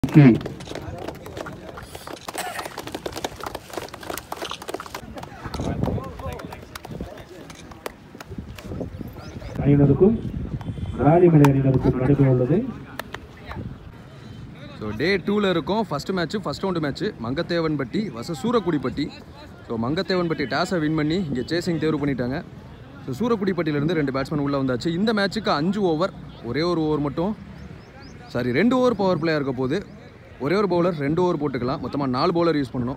கீழ் அணியினருக்கும் ராணிமலை அணியினருக்கும் நடைபெற உள்ளது ஸோ டே டூவில் இருக்கும் first match first round match Mangathevanpatti வச சூரக்குடிப்பட்டி ஸோ மங்கத்தேவன்பட்டி டாஸை வின் பண்ணி இங்கே சேசிங் தேர்வு பண்ணிட்டாங்க ஸோ சூரக்குடிப்பட்டியிலேருந்து ரெண்டு பேட்ஸ்மேன் உள்ளே வந்தாச்சு இந்த மேட்ச்சுக்கு அஞ்சு ஓவர் ஒரே ஒரு ஓவர் மட்டும் சாரி ரெண்டு ஓவர் பவர் பிளேயாக இருக்க போது ஒரே ஒரு பவுலர் ரெண்டு ஓவர் போட்டுக்கலாம் மொத்தமாக நாலு பவுலர் யூஸ் பண்ணணும்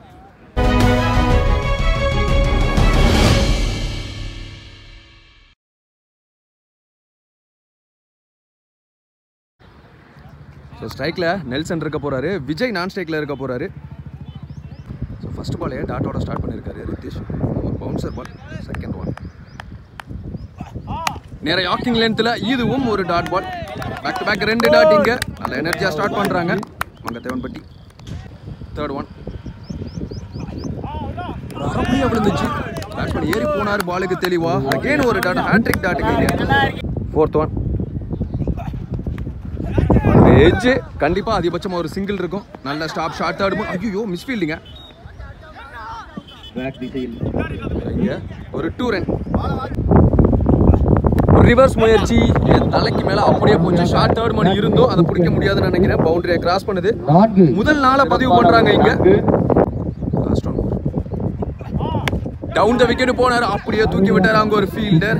ஸோ ஸ்ட்ரைக்கில் நெல்சன் இருக்க போகிறாரு விஜய் நான் ஸ்ட்ரைக்கில் இருக்க போகிறாரு ஸோ ஃபஸ்ட் பாலே டாட்டோட ஸ்டார்ட் பண்ணியிருக்காரு ரித்தீஷ் ஒரு பவுன்சர் பால் செகண்ட் ஒன் நேர யாக்கிங் லென்த்தில் இதுவும் ஒரு dot ball back to back ரெண்டு டாட் இங்கே நல்ல எனர்ஜியாக ஸ்டார்ட் பண்ணுறாங்க மங்க தேவன்பட்டி தேர்ட் ஒன் அப்படியே விழுந்துச்சு பேட்ஸ்மேன் ஏறி போனார் பாலுக்கு தெளிவா அகைன் ஒரு டாட் ஹேட்ரிக் டாட்டுக்கு ஃபோர்த் ஒன் எஜ்ஜு கண்டிப்பாக அதிகபட்சமாக ஒரு சிங்கிள் இருக்கும் நல்ல ஸ்டாப் ஷார்ட் ஆடும் ஐயோ மிஸ் ஃபீல்டிங்க பேக் திசையில் இங்க ஒரு டூ ரன் ஒரு ரிவர்ஸ் முயற்சி என் தலைக்கு மேல அப்படியே கொஞ்சம் ஷார்ட் தேர்ட் மணி இருந்தோ அதை பிடிக்க முடியாதுன்னு நினைக்கிறேன் பவுண்டரியை கிராஸ் பண்ணுது நான்கு முதல் நாளை பதிவு பண்றாங்க இங்க டவுன் த விக்கெட் போனார் அப்படியே தூக்கி விட்டார் அங்க ஒரு ஃபீல்டர்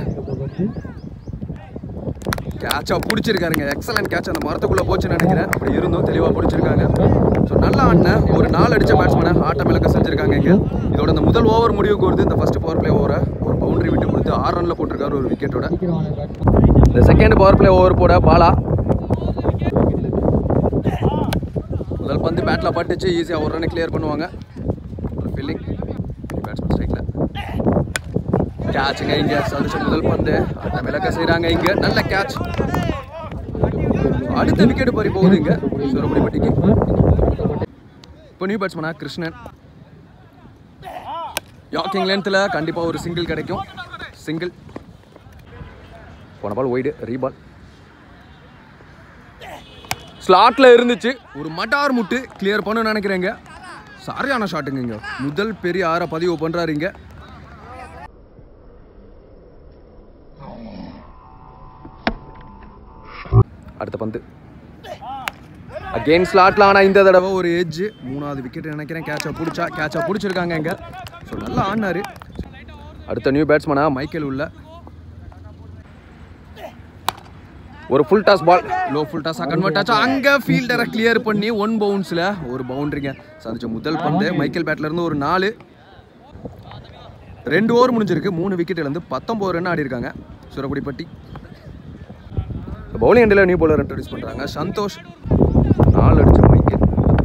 கேட்சா பிடிச்சிருக்காருங்க எக்ஸலன்ட் கேட்ச் அந்த மரத்துக்குள்ள போச்சுன்னு நினைக்கிறேன் அப்படி இருந்தும் தெளிவா பிடிச்சிருக்காங்க ஸோ நல்ல ஆடின ஒரு நாலு அடிச்ச பேட்ஸ்மேனை ஆட்டம் இலக்க செஞ்சிருக்காங்க இங்க இதோட இந்த முதல் ஓவர் முடிவுக்கு வருது இந்த ஃபர்ஸ்ட் பவர் பிளே ஓவரை ஒரு பவுண்டரி விட்டு கொடுத்து ஆறு ரன்ல போட்டிருக்காரு ஒரு விக்கெட்டோட இந்த செகண்ட் பவர் பிளே ஓவர் போட பாலா முதல் பந்து பேட்ல பட்டுச்சு ஈஸியாக ஒரு ரன் கிளியர் பண்ணுவாங்க ஒரு ஃபீல்டிங் பேட்ஸ்மேன் ஸ்ட்ரைக்கில் கேட்சுங்க இங்க சதுஷ முதல் பந்து அந்த விளக்க செய்றாங்க இங்க நல்ல கேட்ச் அடுத்த விக்கெட் பறி போகுது இங்க சூரக்குடிப்பட்டிக்கு இப்போ நியூ பேட்ஸ்மனா கிருஷ்ணன் யாக்கிங் லென்த்தில் கண்டிப்பாக ஒரு சிங்கிள் கிடைக்கும் சிங்கிள் போன பால் ஒய்டு ரீபால் ஸ்லாட்ல இருந்துச்சு ஒரு மட்டார் முட்டு கிளியர் பண்ண நினைக்கிறேங்க சரியான ஷாட்டுங்க இங்க முதல் பெரிய ஆற பதிவு பண்றாரு இங்க அடுத்த பந்து அகெயின் ஸ்லாட்ல ஆனா இந்த தடவை ஒரு எட்ஜ் மூணாவது விக்கெட் நினைக்கிறேன் கேட்சா பிடிச்சா கேட்சா பிடிச்சிருக்காங்க இங்க ஸோ நல்லா ஆடினாரு அடுத்த நியூ பேட்ஸ்மனா மைக்கேல் உள்ள ஒரு full toss ball low full டாஸாக கன்வெர்ட் ஆச்சு அங்கே ஃபீல்டரை கிளியர் பண்ணி ஒன் பவுன்ஸில் ஒரு பவுண்டரிங்க சந்திச்ச முதல் பந்து மைக்கேல் பேட்ல இருந்து ஒரு நாலு ரெண்டு ஓவர் முடிஞ்சிருக்கு மூணு விக்கெட் இழந்து பத்தொம்பது ரன் ஆடி இருக்காங்க சுரக்குடிப்பட்டி பவுலிங் எண்டில் நியூ பவுலர் இன்ட்ரடியூஸ் பண்ணுறாங்க சந்தோஷ் நாலு அடிச்ச மைக்கேல்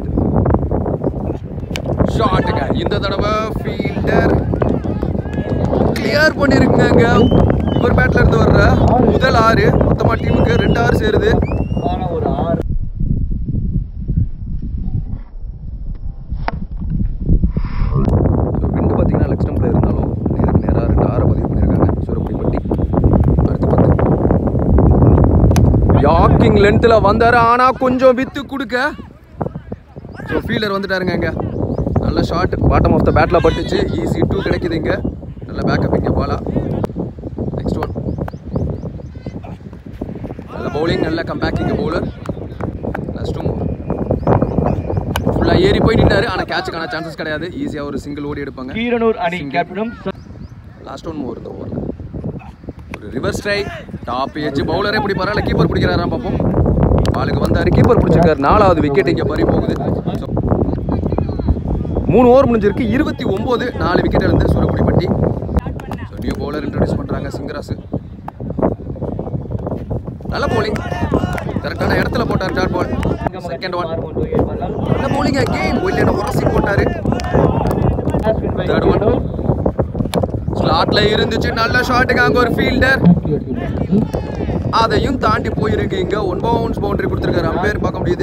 ஷாட்டுங்க இந்த தடவை ஃபீல்டர் கிளியர் பண்ணிருக்குங்க இவர் பேட்ல இருந்து வர்ற முதல் ஆறு மொத்தமா டீமுக்கு ரெண்டு ஆறு சேருது ஒரு ஆறு ஸோ விண்டு பார்த்தீங்கன்னா லெக் ஸ்டம்பில் இருந்தாலும் நேருக்கு நேராக ரெண்டு ஆறை பதிவு பண்ணியிருக்காங்க சூரக்குடிப்பட்டி அடுத்த பத்து யாக்கிங் லென்த்தில் வந்தார் ஆனால் கொஞ்சம் வித்து கொடுக்க ஸோ ஃபீல்டர் வந்துட்டாருங்க இங்கே நல்ல ஷாட் பாட்டம் ஆஃப் த பேட்டில் பட்டுச்சு ஈஸி டூ கிடைக்குது இங்கே நல்ல பேக்கப் இங்கே பாலா நெக்ஸ்ட் ஒன் நல்ல பவுலிங் நல்ல கம்பேக் இங்கே பவுலர் லாஸ்ட் டூ ஃபுல்லாக ஏறி போய் நின்னாரு ஆனால் கேட்சுக்கான சான்சஸ் கிடையாது ஈஸியாக ஒரு சிங்கிள் ஓடி எடுப்பாங்க கீரனூர் அணி கேப்டனும் லாஸ்ட் ஒன் ஓவர் இந்த ஓவரில் ஒரு ரிவர்ஸ் ஸ்ட்ரைக் டாப் ஏஜ் பவுலரே எப்படி பரவாயில்ல கீப்பர் பிடிக்கிறாரா பார்ப்போம் பாலுக்கு வந்தாரு கீப்பர் பிடிச்சிருக்காரு நாலாவது விக்கெட் இங்கே பறி போகுது So, மூணு ஓவர் முடிஞ்சிருக்கு இருபத்தி ஒம்பது நாலு விக்கெட் இருந்து Soorakkudipatti so new bowler introduce பண்ணுறாங்க சிங்கராசு நல்ல bowling கரெக்டான இடத்துல போட்டார் டாட் பால் செகண்ட் ஒன் நல்ல bowling அகெயின் ஒயிலேன உரசி போட்டாரு தேர்ட் ஒன் ஸ்லாட்ல இருந்துச்சு நல்ல ஷாட்டுங்க அங்க ஒரு ஃபீல்டர் அதையும் தாண்டி போயிருக்கு இங்க ஒன் பவுன்ஸ் பவுண்டரி கொடுத்துருக்காரு அம்பேர் பார்க்க முடியுது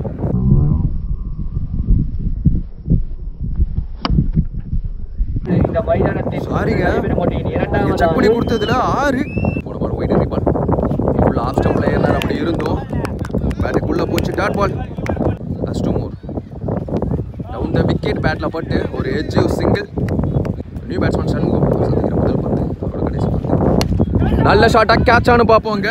இந்த மைதானத்தில் சாரிங்க நடைபெறும் போட்டியின் இரண்டாவது செக் பண்ணி கொடுத்ததுல ஆறு போன ball wide ball full off ஸ்டம்பில் ஏறினார் அப்படி இருந்தோம் பேட்டுக்குள்ளே போச்சு டாட் பால் ஃபஸ்ட்டு இந்த விக்கெட் பேட்டில் பட்டு ஒரு edge single new batsman Shanmugam அவர் சந்திக்கிற முதல் பந்து அவரோட கடைசி பந்து நல்ல ஷாட்டாக கேட்ச் ஆனு பார்ப்போங்க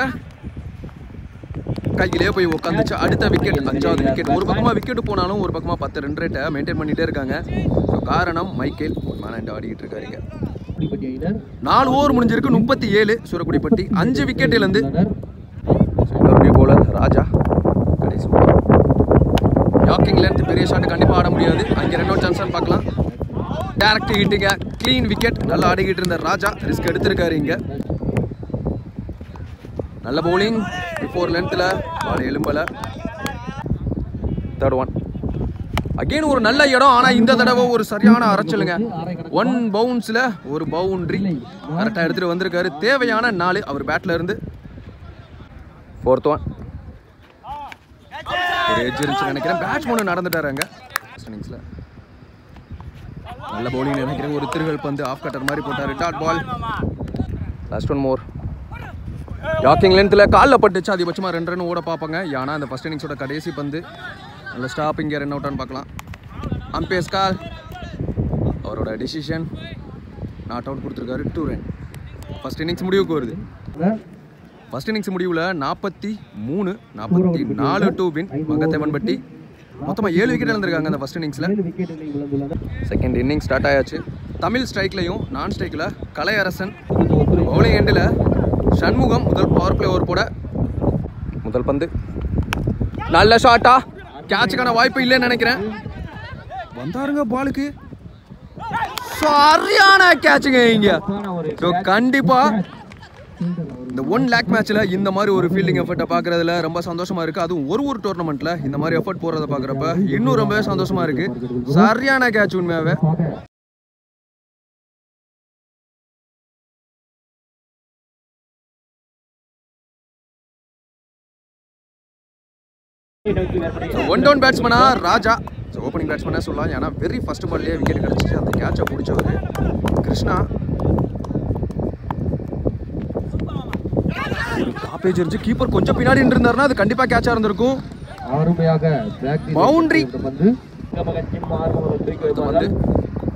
கையிலே போய் உட்காந்துச்சு அடுத்த விக்கெட் அஞ்சாவது விக்கெட் ஒரு பக்கமாக விக்கெட் போனாலும் ஒரு பக்கமாக பத்து ரன் ரேட்டை மெயின்டைன் பண்ணிட்டே இருக்காங்க ஸோ காரணம் மைக்கேல் மேனாண்ட் ஆடிக்கிட்டு இருக்காருங்க குடிப்பட்டி அணியினர் நாலு ஓவர் முடிஞ்சிருக்கு முப்பத்தி ஏழு சூரக்குடிப்பட்டி அஞ்சு விக்கெட்டிலேருந்து விளையாடர் போல ராஜா கடைசி யாக்கிங்லேருந்து பெரிய ஷாட் கண்டிப்பாக ஆட முடியாது அங்கே ரெண்டு சான்ஸ் பார்க்கலாம் டேரக்ட் ஹிட்டுங்க க்ளீன் விக்கெட் நல்லா ஆடிக்கிட்டு இருந்த ராஜா ரிஸ்க் எடுத்திருக்காரு இங்கே நல்ல பவுலிங் பிஃபோர் லென்த்தில் பால் எலும்பல தேர்ட் ஒன் அகைன் ஒரு நல்ல இடம் ஆனால் இந்த தடவை ஒரு சரியான அரைச்சலுங்க ஒன் பவுன்ஸில் ஒரு பவுண்ட்ரி கரெக்டாக எடுத்துகிட்டு வந்திருக்காரு தேவையான நாலு அவர் பேட்டில் இருந்து ஃபோர்த் ஒன் ஒரு எட்ஜ் இருந்துச்சு நினைக்கிறேன் பேட்ஸ்மேன் நடந்துட்டாரு அங்கே இன்னிங்ஸில் நல்ல பவுலிங் நினைக்கிறேன் ஒரு திருகல் பந்து ஆஃப் கட்டர் மாதிரி போட்டார் dot ball last one more yorking லென்த்தில் காலில் பட்டுச்சு அதிகபட்சமாக ரெண்டு ரன் ஓட பார்ப்பாங்க ஏன்னா அந்த ஃபஸ்ட் இன்னிங்ஸோட கடைசி பந்து நல்ல ஸ்டாப் இங்கே ரன் அவுட்டான்னு பார்க்கலாம் அம்பேஸ் கால் அவரோட டிசிஷன் நாட் அவுட் கொடுத்துருக்காரு டூ ரன் ஃபஸ்ட் இன்னிங்ஸ் முடிவுக்கு வருது ஃபர்ஸ்ட் இன்னிங்ஸ் முடிவில் நாற்பத்தி மூணு நாற்பத்தி நாலு டூ வின் மங்கத்தேவன்பட்டி மொத்தமாக ஏழு விக்கெட் இழந்திருக்காங்க அந்த ஃபர்ஸ்ட் இன்னிங்ஸில் ஏழு விக்கெட் இழந்துள்ளனர் செகண்ட் இன்னிங் ஸ்டார்ட் ஆயாச்சு தமிழ் ஸ்ட்ரைக்லையும் நான் ஸ்ட்ரைக்கில் கலையரசன் பவுலிங் எண்டில் சண்முகம் முதல் பவர் பிளே ஓவர் போட முதல் பந்து நல்ல ஷாட்டா கேட்சுக்கான வாய்ப்பு இல்லைன்னு நினைக்கிறேன் வந்தாருங்க பாலுக்கு சரியான கேட்சுங்க இங்க ஒரு ஸோ கண்டிப்பாக இந்த ஒன் லேக் மேட்ச்சில் இந்த மாதிரி ஒரு ஃபீல்டிங் எஃபர்ட்டை பார்க்குறதுல ரொம்ப சந்தோஷமா இருக்கு அதுவும் ஒரு ஒரு டோர்னமெண்ட்டில் இந்த மாதிரி எஃபர்ட் போடுறத பார்க்குறப்ப இன்னும் ரொம்பவே சந்தோஷமா இருக்கு சரியான கேட்ச் உண்மையாவே நோக்கி வரப்படுகிறது ஒன் டவுன் பேட்ஸ்மனா ராஜா ஸோ ஓப்பனிங் பேட்ஸ்மனே சொல்லலாம் ஏன்னா வெரி ஃபர்ஸ்ட் பால்லேயே விக்கெட் கிடச்சிச்சு அந்த கேட்சை பிடிச்சவர் கிருஷ்ணா டாப்பேஜ் இருந்துச்சு கீப்பர் கொஞ்சம் பின்னாடி இருந்தாருன்னா அது கண்டிப்பாக கேட்சாக இருந்திருக்கும் அருமையாக Boundary. வந்து கமகத்தின் மாறும் ஒரு தூக்கி அடுத்த வைப்பார்கள் வந்து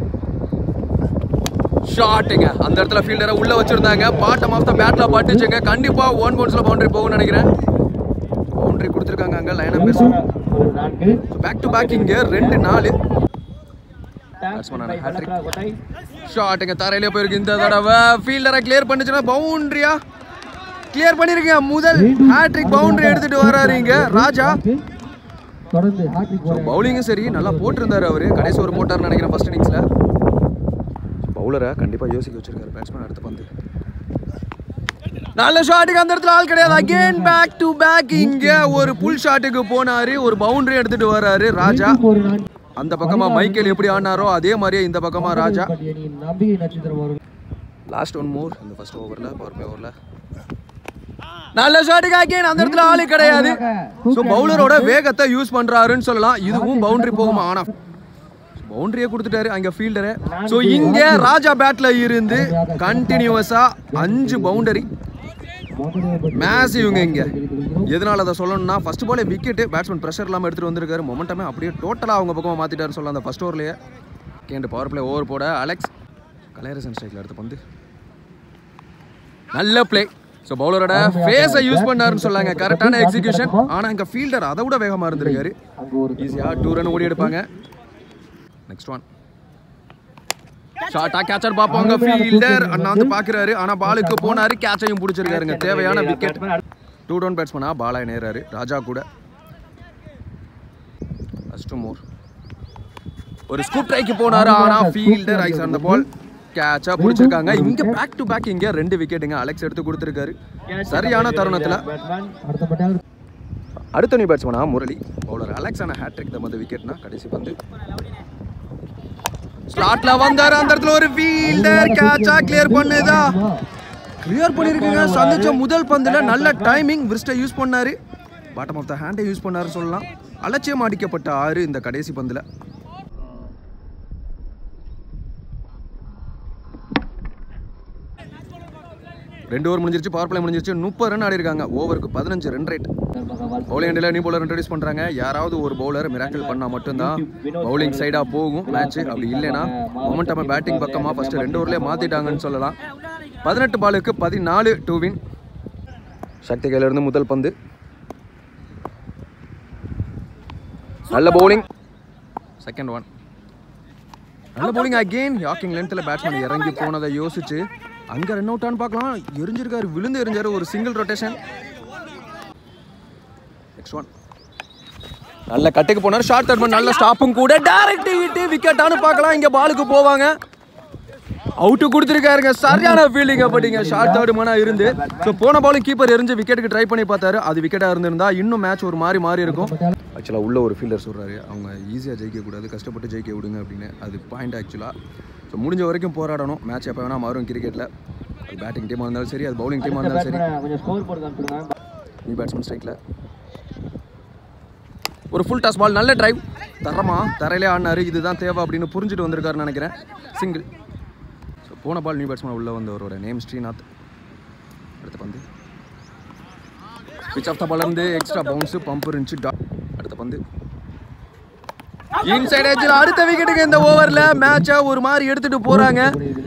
ஷாட்டுங்க அந்த இடத்துல ஃபீல்டரை உள்ள வச்சிருந்தாங்க பாட்டம் ஆஃப் த பேட்ல பட்டுச்சுங்க கண்டிப்பா ஒன் பவுன்ஸ்ல பவுண்டரி போகும்னு நினைக்கிறேன் பவுண்டரி கொடுத்துருக்காங்க அங்க லைனா பேசும் ஒரு நான்கு பேக் டு பேக் இங்க ரெண்டு நாலு Batsman ஆன hat-trick. கொட்டை ஷாட்டுங்க தரையிலே போயிருக்கு இந்த தடவை ஃபீல்டரை கிளியர் பண்ணுச்சுன்னா பவுண்டரியா கிளியர் பண்ணிருக்கீங்க முதல் ஹேட்ரிக் பவுண்டரி எடுத்துட்டு வராரு இங்க ராஜா தொடர்ந்து ஹாட்ரிக் பவுலிங்கும் சரி நல்லா போட்டிருந்தாரு அவரு கடைசி ஒரு போட்டார்னு நினைக்கிறேன் ஃபர்ஸ்ட் இன்னிங்ஸ்ல பவுலரை கண்டிப்பா யோசிக்க வச்சிருக்காரு பேட்ஸ்மேன் அடுத்த பந்து நல்ல ஷாட்டுக்கு அந்த இடத்துல ஆள் கிடையாது அகைன் பேக் டு பேக் இங்க ஒரு புல் ஷாட்டுக்கு போனாரு ஒரு பவுண்டரி எடுத்துட்டு வராரு ராஜா ஒரு நான்கு அந்த பக்கமா மைக்கேல் எப்படி ஆடினாரோ அதே மாதிரியே இந்த பக்கமா ராஜா அணியின் நம்பிக்கை நட்சத்திரம் அவர்கள் லாஸ்ட் ஒன் மோர் இந்த ஃபர்ஸ்ட் ஓவர்ல பவர் பிளே ஓவர்ல நல்ல ஷாட்டுக்கு அகைன் அந்த இடத்துல ஆளு கிடையாது ஸோ பவுலரோட வேகத்தை யூஸ் பண்றாருன்னு சொல்லலாம் இதுவும் பவுண்டரி போகுமா ஆனா பவுண்டரியை கொடுத்துட்டாரு அங்க ஃபீல்டரை ஸோ இங்க ராஜா பேட்ல இருந்து கண்டினியூவஸா அஞ்சு பவுண்டரி மேசிவ்ங்க இங்க எதனால அதை சொல்லணும்னா ஃபர்ஸ்ட் பாலே விக்கெட்டு பேட்ஸ்மேன் ப்ரெஷர் இல்லாமல் எடுத்துட்டு வந்திருக்காரு மொமெண்டமே அப்படியே டோட்டலாக அவங்க பக்கமாக மாத்திட்டாருன்னு சொல்லலாம் அந்த ஃபர்ஸ்ட் ஓவர்லேயே கேண்டு பவர் பிளே ஓவர் போட அலெக்ஸ் கலையரசன் ஸ்ட்ரைக்கில் அடுத்த பந்து நல்ல பிளே ஸோ பவுலரோட ஃபேஸை யூஸ் பண்ணாருன்னு சொல்லாங்க கரெக்டான எக்ஸிகியூஷன் ஆனால் இங்கே ஃபீல்டர் அதை விட வேகமாக இருந்திருக்காரு அங்கு ஒரு ஈஸியாக டூ ரன் ஓடி எடுப்பாங்க நெக்ஸ்ட் ஒன் ஷார்ட்டா கேச்சர் பார்ப்பாங்க ஃபீல்டர் அண்ணா வந்து பார்க்குறாரு ஆனால் பாலுக்கு போனாரு கேட்சையும் பிடிச்சிருக்காருங்க தேவையான விக்கெட் டூ டவுன் பேட்ஸ்மனா பாலா நேராரு ராஜா கூட ஃபர்ஸ்ட் மோர் ஒரு ஸ்கூப் ட்ரைக்கு போனாரு ஆனா ஃபீல்டர் ஐஸ் அந்த பால் கேட்சா பிடிச்சிருக்காங்க இங்க பேக் டு பேக் இங்க ரெண்டு விக்கெட்டுங்க அலெக்ஸ் எடுத்து கொடுத்துருக்காரு சரியான தருணத்துல பேட்ஸ்மேன் அடுத்த பட்டால் அடுத்த நியூ பேட்ஸ்மனா முரளி பவுலர் அலெக்ஸ் ஆன ஹேட்ரிக் தான் வந்து விக்கெட்னா கடைசி பந்து ஸ்லாட்ல வந்தாரு அந்த இடத்துல ஒரு ஃபீல்டர் கேட்சா கிளியர் பண்ணுதா கிளியர் பண்ணிருக்குங்க சந்திச்ச முதல் பந்துல நல்ல டைமிங் விரிஸ்டை யூஸ் பண்ணாரு பாட்டம் ஆஃப் த ஹேண்டை யூஸ் பண்ணாரு சொல்லலாம் அலட்சியம் அடிக்கப்பட்ட ஆறு இந்த கடைசி பந்துல ரெண்டு ஓவர் முடிஞ்சிருச்சு பவர் பிளே முடிஞ்சிருச்சு முப்பது ரன் ஆடி இருக்காங்க ஓவருக்கு பதினஞ்சு ரன் ரேட் பவுலிங் எண்டில் நியூ பவுலர் இன்ட்ரடியூஸ் பண்ணுறாங்க யாராவது ஒரு பவுலர் மிராக்கிள் பண்ணால் மட்டும்தான் பவுலிங் சைடாக போகும் மேட்ச் அப்படி இல்லைன்னா மொமெண்டம் பேட்டிங் பக்கமாக ஃபஸ்ட்டு ரெண்டு ஓவர்லேயே மாற்றிட்டாங்கன்னு சொல்லலாம் பதினெட்டு பாலுக்கு பதினாலு டூ வின் சக்தி கையிலிருந்து முதல் பந்து நல்ல பவுலிங் செகண்ட் ஒன் நல்ல பவுலிங் அகெயின் யாக்கிங் லென்த்தில் பேட்ஸ்மேன் இறங்கி போனதை யோசிச்சு அங்கே ரன் அவுட் ஆன்னு பார்க்கலாம் எரிஞ்சிருக்காரு விழுந்து எரிஞ்சாரு ஒரு சிங்கிள் ரொட்டேஷன் நெக்ஸ்ட் ஒன் நல்ல கட்டுக்கு போனார் ஷார்ட் தர்மன் நல்ல ஸ்டாப்பும் கூட டைரக்ட் ஹிட் விக்கெட்டானு பார்க்கலாம் இங்கே பாலுக்கு போவாங்க அவுட்டு கொடுத்துருக்காருங்க சரியான ஃபீல்டிங் அப்படிங்க ஷார்ட் தேர்ட் மனா இருந்து ஸோ போன பாலும் கீப்பர் எரிஞ்சு விக்கெட்டுக்கு ட்ரை பண்ணி பார்த்தாரு அது விக்கெட்டாக இருந்திருந்தா இன்னும் மேட்ச் ஒரு மாதிரி மாறி இருக்கும் ஆக்சுவலாக உள்ள ஒரு ஃபீல்டர் சொல்கிறாரு அவங்க ஈஸியாக ஜெயிக்கக்கூடாது கஷ்டப்பட்டு ஜெயிக்க விடுங்க அப்படின்னு அது பாயிண்ட் ஆக்சுவலாக ஸோ முடிஞ்ச வரைக்கும் போராடணும் மேட்ச் எப்போ வேணால் மாறும் கிரிக்கெட்டில் அது பேட்டிங் டீமாக இருந்தாலும் சரி அது பவுலிங் டீமாக இருந்தாலும் சரி கொஞ்சம் ஸ்கோர் போட்டு காமிச்சிருங்க நியூ பேட்ஸ்மேன் ஸ்ட்ரைக்கில் ஒரு ஃபுல் டாஸ் பால் நல்ல டிரைவ் தரமா தரையிலே ஆடினாரு இதுதான் தேவை அப்படின்னு புரிஞ்சுட்டு வந்திருக்காருன்னு நினைக்கிறேன் சிங்கிள் ஸோ போன பால் நியூ பேட்ஸ்மேன் உள்ள வந்தவரோட நேம் ஸ்ரீநாத் அடுத்த பந்து பிச் ஆஃப் த பால் இருந்து எக்ஸ்ட்ரா பவுன்ஸு பம்ப் இருந்துச்சு டாட் அடுத்த பந்து இன்சைட் எட்ஜில் அடுத்த விக்கெட்டுக்கு இந்த ஓவரில் மேட்சை ஒரு மாதிரி எடுத்துட்டு போகிறாங்க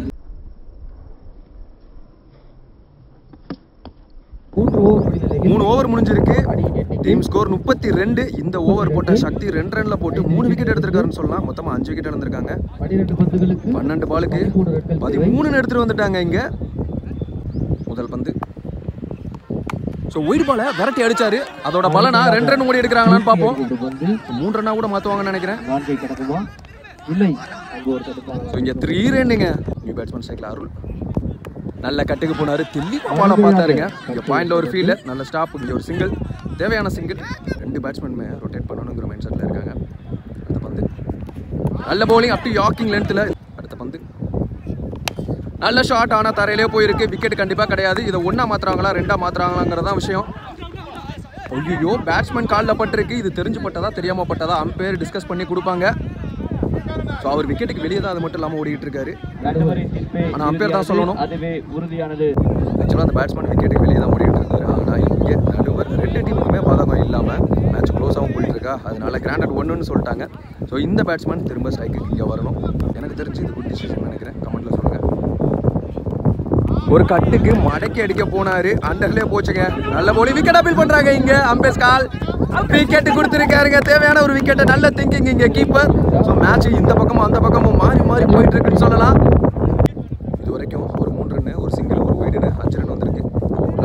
மூன்று ஓவர் முடிந்தது மூணு ஓவர் முடிஞ்சிருக்கு அடி எட்டு டீம் ஸ்கோர் முப்பத்தி ரெண்டு இந்த ஓவர் போட்ட சக்தி ரெண்டு ரன்ல போட்டு மூணு விக்கெட் எடுத்திருக்காருன்னு சொல்லலாம் மொத்தமா அஞ்சு விக்கெட் இழந்திருக்காங்க பன்னிரெண்டு பந்துகளுக்கு பன்னெண்டு பாலுக்கு பதிமூணு ரன்கள் தேவை. பதிமூணு எடுத்துட்டு வந்துட்டாங்க இங்க முதல் பந்து ஸோ ஒயிட் பாலை விரட்டி அடிச்சாரு அதோட பலனா ரெண்டு ரன் ஓடி எடுக்கிறாங்களான்னு பார்ப்போம் மூன்று பந்து மூணு ரன்னா கூட மாற்றுவாங்கன்னு நினைக்கிறேன் நான்கை கிடக்குமா இல்லை அங்கு ஒரு தடுப்பாங்க ஸோ இங்கே த்ரீ ரன்னுங்க நியூ பேட்ஸ்மேன் சைக்கிள் அருள் நல்ல கட்டுக்கு போனாரு தெளிவாக பாலை பார்த்தாருங்க இங்கே பாயிண்ட்ல ஒரு ஃபீல்டு நல்ல ஸ்டாப் இங்கே ஒரு சிங்கிள் தேவையான சிங்கிள் ரெண்டு பேட்ஸ்மேனுமே ரொட்டேட் பண்ணணுங்கிற மைண்ட் செட்டில் இருக்காங்க அடுத்த பந்து நல்ல பவுலிங் அப் டு யாக்கிங் லென்த்தில் அடுத்த பந்து நல்ல ஷாட் ஆனால் தரையிலே போயிருக்கு விக்கெட் கண்டிப்பாக கிடையாது இதை ஒன்றா மாத்துறாங்களா ரெண்டா மாத்துறாங்களாங்கிறது தான் விஷயம் ஐயோ பேட்ஸ்மேன் காலில் பட்டிருக்கு இது தெரிஞ்சு பட்டதா தெரியாம பட்டதா அம்பையர் டிஸ்கஸ் பண்ணி கொடுப்பாங்க ஸோ அவர் விக்கெட்டுக்கு வெளியே தான் அது மட்டும் இல்லாமல் ஓடிட்டு இருக்காரு நடுவரின் தீர்ப்பே ஆனா umpire தான் சொல்லணும். அதுவே உறுதியானது ஆக்சுவலாக அந்த பேட்ஸ்மேன் விக்கெட்டுக்கு வெளியே தான் ஓடிட்டு இருந்தாரு ஆனால் இங்கே நடுவர் ரெண்டு டீமுக்குமே பாதகம் இல்லாமல் மேட்ச் க்ளோஸாகவும் போயிட்டு இருக்கா அதனால கிராண்டட் ஒன்றுன்னு சொல்லிட்டாங்க ஸோ இந்த பேட்ஸ்மேன் திரும்ப ஸ்ட்ரைக்கு இங்கே வரணும் எனக்கு தெரிஞ்சு இது குட் டிசிஷன் நினைக்கிறேன் கமெண்ட்டில் சொல்லுங்கள் ஒரு கட்டுக்கு மடக்கி அடிக்க போனாரு அண்டர்லேயே போச்சுங்க நல்ல போலி விக்கெட் அப்பீல் பண்றாங்க இங்க அம்பேஸ் கால் விக்கெட் கொடுத்துருக்காருங்க தேவையான ஒரு விக்கெட் நல்ல திங்கிங் இங்க கீப்பர் ஸோ மேட்ச் இந்த பக்கமும் அந்த பக்கமும் மாறி மாறி போயிட்டு இருக்குன்னு சொல்லலாம் இது வரைக்கும் ஒரு மூணு ரன்னு ஒரு சிங்கிள் ஒரு வைடுன்னு அஞ்சு ரன் வந்திருக்கு இந்த overல.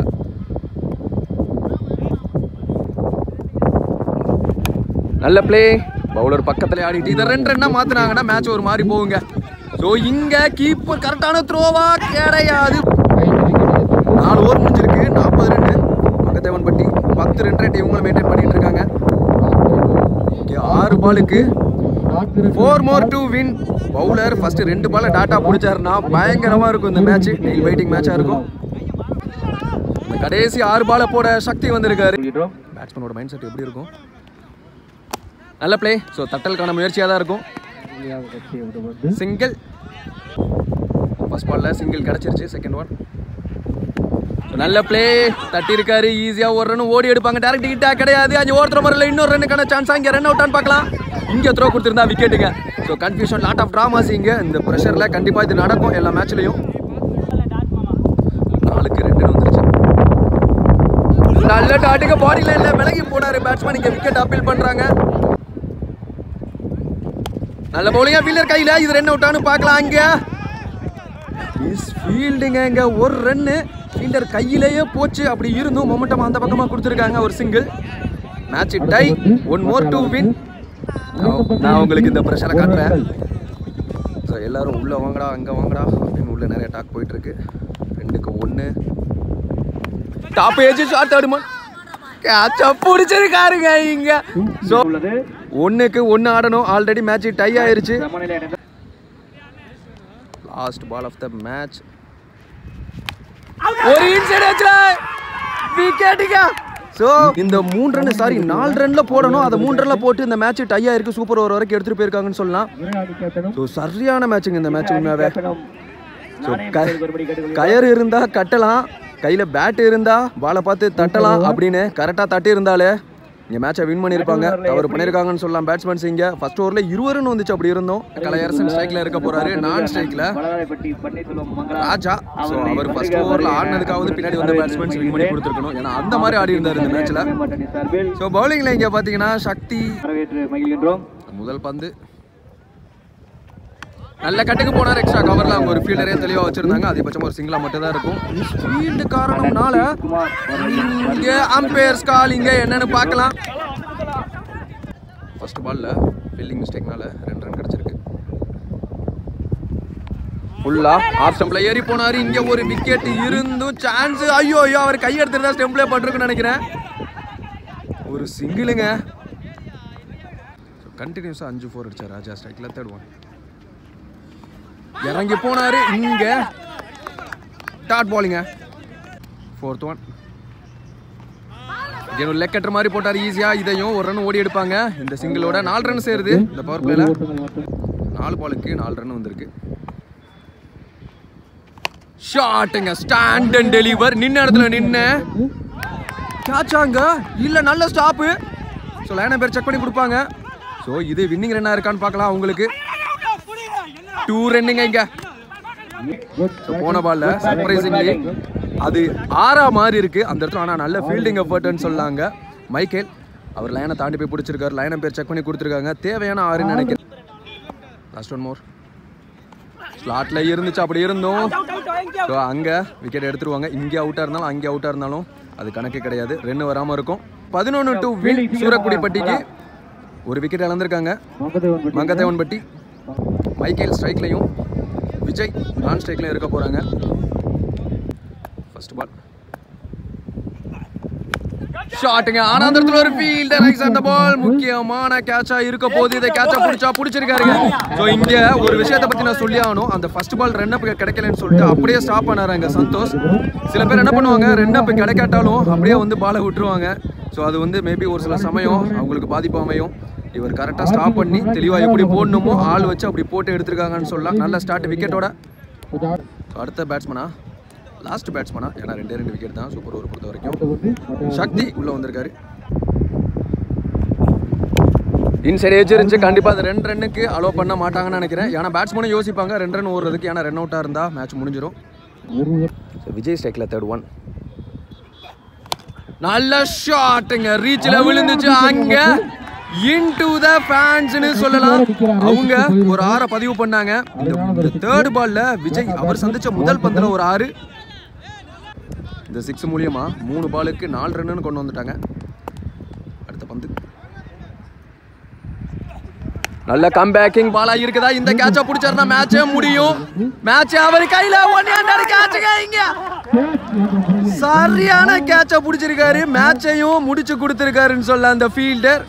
நல்ல ப்ளே பவுலர் பக்கத்துல ஆடிட்டு இதை ரெண்டு ரன்னா மாத்துனாங்கன்னா மேட்ச் ஒரு மாதிரி போகுங்க ஸோ இங்க கீப்பர் கரெக்டான த்ரோவா கிடையாது ஐந்து விக்கெட்டுகள் நாலு ஓவர் முடிஞ்சிருக்கு நாற்பது ரெண்டு மகதேவன்பட்டி பத்து ரெண்டு ரேட் இவங்களும் மெயின்டைன் பண்ணிட்டு இருக்காங்க இங்கே ஆறு பாலுக்கு நான்கு run four more to win bowler first ரெண்டு பால டாட்டா பிடிச்சாருன்னா பயங்கரமா இருக்கும் இந்த மேட்ச் நெயில் வெயிட்டிங் மேட்சா இருக்கும் இந்த கடைசி ஆறு பால போட சக்தி வந்திருக்காரு சொல்கிறோம் பேட்ஸ்மேனோட மைண்ட் செட் எப்படி இருக்கும் நல்ல ப்ளே ஸோ தட்டலுக்கான முயற்சியாக தான் இருக்கும் இறுதியாக கட்சியை விட வந்து சிங்கிள் ஃபர்ஸ்ட் பால்ல சிங்கிள் கிடச்சிருச்சு செகண்ட் ஒன் நல்ல ப்ளே தட்டி இருக்காரு ஈஸியா ஒரு ரன் ஓடி எடுப்பாங்க டேரக்ட் ஹிட்டா கிடையாது அஞ்சு ஓவர் வரல இன்னொரு ரன்னுக்கான சான்ஸ் இங்க ரன் அவுட்டான்னு பார்க்கலாம் இங்க த்ரோ கொடுத்திருந்தா விக்கெட்டுங்க so confusion lot of dramas இங்க இந்த ப்ரெஷர்ல கண்டிப்பா இது நடக்கும் எல்லா மேட்ச்லயும் நாலுக்கு ரெண்டு வந்துருச்சு நல்ல டாட்டுக்கு பாடி லைன்ல விலகி போனாரு பேட்ஸ்மேன் இங்க விக்கெட் அப்பீல் பண்றாங்க நல்ல பவுலிங்கா ஃபீல்டர் கையில இது ரன் அவுட்டானு பார்க்கலாம் அங்க மிஸ் ஃபீல்டிங்க இங்க ஒரு ரன்னு ஃபீல்டர் கையிலேயே போச்சு அப்படி இருந்தும் மொமெண்டம் அந்த பக்கமா கொடுத்துருக்காங்க ஒரு single match tie one more to win நான் உங்களுக்கு இந்த ப்ரெஷரை காட்டுறேன் ஸோ எல்லாரும் உள்ள வாங்கடா அங்க வாங்கடா அப்படின்னு உள்ள நிறைய டாக் போயிட்டு இருக்கு ரெண்டுக்கு ஒன்று டாப் ஏஜ் ஷார்ட் ஆடுமா கேட்சா பிடிச்சிருக்காருங்க இங்க ஸோ உள்ளது ஒன்றுக்கு ஒன்று ஆடணும் ஆல்ரெடி மேட்ச் டை ஆயிருச்சு சமநிலை அடைந்த last ball of the match ஒரு இன்சைட் விக்கெட்டுங்க ஸோ இந்த மூணு ரன் சாரி நாலு ரன்ல போடணும் அதை மூணு ரன்ல போட்டு இந்த மேட்ச் டை ஆயிருக்கு சூப்பர் ஓவர் வரைக்கும் எடுத்துட்டு போயிருக்காங்கன்னு சொல்லலாம் விராடி கேப்டனும் ஸோ சரியான மேட்சுங்க இந்த மேட்ச் உண்மையாவே கேப்டனும் ஸோ நாணயம் க பெறும்படி கேட்டுக்கொள்கிறோம். கயர் இருந்தா கட்டலாம் கையில் பேட் இருந்தா பாலை பார்த்து தட்டலாம் அப்படின்னு கரெக்டாக தட்டி இருந்தாலே இங்கே மேட்சை வின் பண்ணியிருப்பாங்க தவறு பண்ணியிருக்காங்கன்னு சொல்லலாம் பேட்ஸ்மேன்ஸ் இங்கே ஃபர்ஸ்ட் ஓவரில் இருவருன்னு வந்துச்சு அப்படி இருந்தோம் கலையரசன் ஸ்ட்ரைக்கில் இருக்க போறாரு நான் ஸ்ட்ரைக்கில் வளராயப்பட்டி பன்னீர்செல்வம் மங்களா ராஜா ஸோ அவர் ஃபர்ஸ்ட் ஓவரில் ஆடினதுக்காவது பின்னாடி வந்து பேட்ஸ்மேன்ஸ் வின் பண்ணி கொடுத்துருக்கணும் ஏன்னா அந்த மாதிரி ஆடி இருந்தார் இந்த மேட்ச்சில் மேம்பட்டணி சார்பில் ஸோ பவுலிங்கில் இங்கே பார்த்தீங்கன்னா சக்தி வரவேற்று மகிழ்கின்றோம் முதல் பந்து நல்ல கட்டுக்கு போனார் எக்ஸ்ட்ரா கவர்ல அவங்க ஒரு ஃபீல்டரே தெளிவா வச்சிருந்தாங்க அதிகபட்சம் ஒரு சிங்கிளா மட்டும் தான் இருக்கும் ஃபீல்டு காரணம்னால குமார் இங்க அம்பையர்ஸ் கால் இங்க என்னன்னு பார்க்கலாம் ஃபர்ஸ்ட் பால்ல ஃபீல்டிங் மிஸ்டேக்னால ரெண்டு ரன் கிடைச்சிருக்கு ஃபுல்லா ஆஃப் ஸ்டம்ப்ல ஏறி போனாரு இங்க ஒரு விக்கெட் இருந்தும் சான்ஸ் ஐயோ ஐயோ அவர் கை எடுத்துருந்தா ஸ்டெம்ப்ல பட்டிருக்குன்னு நினைக்கிறேன் ஒரு சிங்கிளுங்க கண்டினியூஸாக அஞ்சு ஃபோர் அடிச்சார் ராஜா ஸ்ட்ரைக்கில் தேர்ட் ஒன் இறங்கி போனாரு இங்க டாட் பாலிங்க ஃபோர்த் ஒன் இங்கே ஒரு லெக் கட்டுற மாதிரி போட்டார் ஈஸியா இதையும் ஒரு ரன் ஓடி எடுப்பாங்க இந்த சிங்கிளோட நாலு ரன் சேருது இந்த பவர் பிளேல நாலு பாலுக்கு நாலு ரன் வந்திருக்கு ஷாட்டுங்க ஸ்டாண்ட் அண்ட் டெலிவர் நின்ன இடத்துல நின்ன கேட்சாங்க இல்ல நல்ல ஸ்டாப்பு ஸோ லைனை பேர் செக் பண்ணி கொடுப்பாங்க ஸோ இது வின்னிங் ரன்னா இருக்கான்னு பார்க்கலாம் அவங்களுக்கு டூ ரன்னுங்க இங்க So, போன பால்ல சர்ப்ரைசிங்லி அது ஆறா மாதிரி இருக்கு அந்த இடத்துல ஆனால் நல்ல ஃபீல்டிங் எஃபர்ட்னு சொல்லாங்க மைக்கேல் அவர் லைனை தாண்டி போய் பிடிச்சிருக்காரு லைனை பேர் செக் பண்ணி கொடுத்துருக்காங்க தேவையான ஆறுன்னு நினைக்கிறேன் லாஸ்ட் ஒன் மோர் ஸ்லாட்ல இருந்துச்சு அப்படி இருந்தும் ஸோ அங்கே விக்கெட் எடுத்துருவாங்க இங்கே அவுட்டாக இருந்தாலும் அங்கே அவுட்டாக இருந்தாலும் அது கணக்கு கிடையாது ரெண்டு வராமல் இருக்கும் பதினொன்று டு வில் சூரக்குடிப்பட்டிக்கு ஒரு விக்கெட் இழந்திருக்காங்க மங்கதேவன் மங்கதேவன்பட்டி மைக்கேல் ஸ்ட்ரைக்லையும் விஜய் நான் ஸ்ட்ரைக்லையும் இருக்க போகிறாங்க ஃபர்ஸ்ட் பால் ஷாட்டுங்க ஆனந்தரத்துல ஒரு ஃபீல்டர் ரைஸ் அந்த பால் முக்கியமான கேட்சா இருக்க போது இதை கேட்சா பிடிச்சா பிடிச்சிருக்காருங்க ஸோ இங்க ஒரு விஷயத்தை பத்தி நான் சொல்லி ஆகணும் அந்த ஃபர்ஸ்ட் பால் ரன் அப் கிடைக்கலன்னு சொல்லிட்டு அப்படியே ஸ்டாப் பண்ணாருங்க சந்தோஷ் சில பேர் என்ன பண்ணுவாங்க ரன் அப் கிடைக்காட்டாலும் அப்படியே வந்து பாலை விட்டுருவாங்க ஸோ அது வந்து மேபி ஒரு சில சமயம் அவங்களுக்கு பாதிப்பு அமையும் இவர் கரெக்டாக ஸ்டாப் பண்ணி தெளிவாக எப்படி போடணுமோ ஆள் வச்சு அப்படி போட்டு எடுத்திருக்காங்கன்னு சொல்லலாம் நல்ல ஸ்டார்ட் விக்கெட்டோட அடுத்த பேட்ஸ்மனா லாஸ்ட் பேட்ஸ்மனா ஏன்னா ரெண்டே ரெண்டு விக்கெட் தான் சூப்பர் ஓவர் பொறுத்த வரைக்கும் சக்தி உள்ள வந்திருக்காரு இன்சைட் ஏஜ் இருந்துச்சு கண்டிப்பாக அது ரெண்டு ரன்னுக்கு அலோவ் பண்ண மாட்டாங்கன்னு நினைக்கிறேன் ஏன்னா பேட்ஸ்மேனும் யோசிப்பாங்க ரெண்டு ரன் ஓடுறதுக்கு ஏன்னா ரன் அவுட்டாக இருந்தால் மேட்ச் முடிஞ்சிடும் So, விஜய் ஸ்ட்ரைக்கில் தேர்ட் ஒன் நல்ல ஷாட்டுங்க ரீச்சில் விழுந்துச்சு அங்க இன்டு த ஃபேன்ஸ்னு சொல்லலாம் அவங்க ஒரு ஆறை பதிவு பண்ணாங்க இந்த தேர்ட் பால்ல விஜய் அவர் சந்திச்ச முதல் பந்தில் ஒரு ஆறு இந்த சிக்ஸ் மூலியமா மூணு பாலுக்கு நாலு ரன்னு கொண்டு வந்துட்டாங்க அடுத்த பந்து நல்ல கம்பேக்கிங் பாலா இருக்குதா இந்த கேட்ச புடிச்சாருன்னா மேட்சே முடியும் மேட்ச் அவர் கையில ஒன் ஹண்ட்ரட் கேட்சுங்க இங்க சரியான கேட்ச புடிச்சிருக்காரு மேட்சையும் முடிச்சு கொடுத்திருக்காருன்னு சொல்ல அந்த ஃபீல்டர்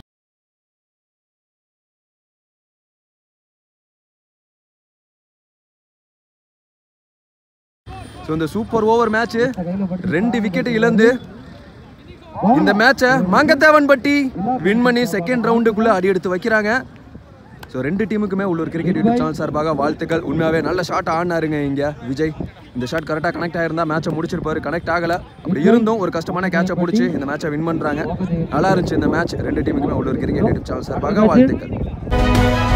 ஸோ இந்த சூப்பர் ஓவர் மேட்ச் ரெண்டு விக்கெட் இழந்து இந்த மேட்சை மங்கத்தேவன்பட்டி வின் பண்ணி செகண்ட் ரவுண்டுக்குள்ள அடி எடுத்து வைக்கிறாங்க ஸோ ரெண்டு டீமுக்குமே உள்ளூர் கிரிக்கெட் யூடியூப் சேனல் சார்பாக வாழ்த்துக்கள் உண்மையாகவே நல்ல ஷாட் ஆடினாருங்க இங்கே விஜய் இந்த ஷாட் கரெக்டாக கனெக்ட் ஆயிருந்தா மேட்சை முடிச்சிருப்பாரு கனெக்ட் ஆகல அப்படி இருந்தும் ஒரு கஷ்டமான கேட்சை பிடிச்சி இந்த மேட்சை வின் பண்ணுறாங்க நல்லா இருந்துச்சு இந்த மேட்ச் ரெண்டு டீமுக்குமே உள்ளூர் கிரிக்கெட் யூடியூப் சேனல் சார்பாக வாழ்த்துக்கள்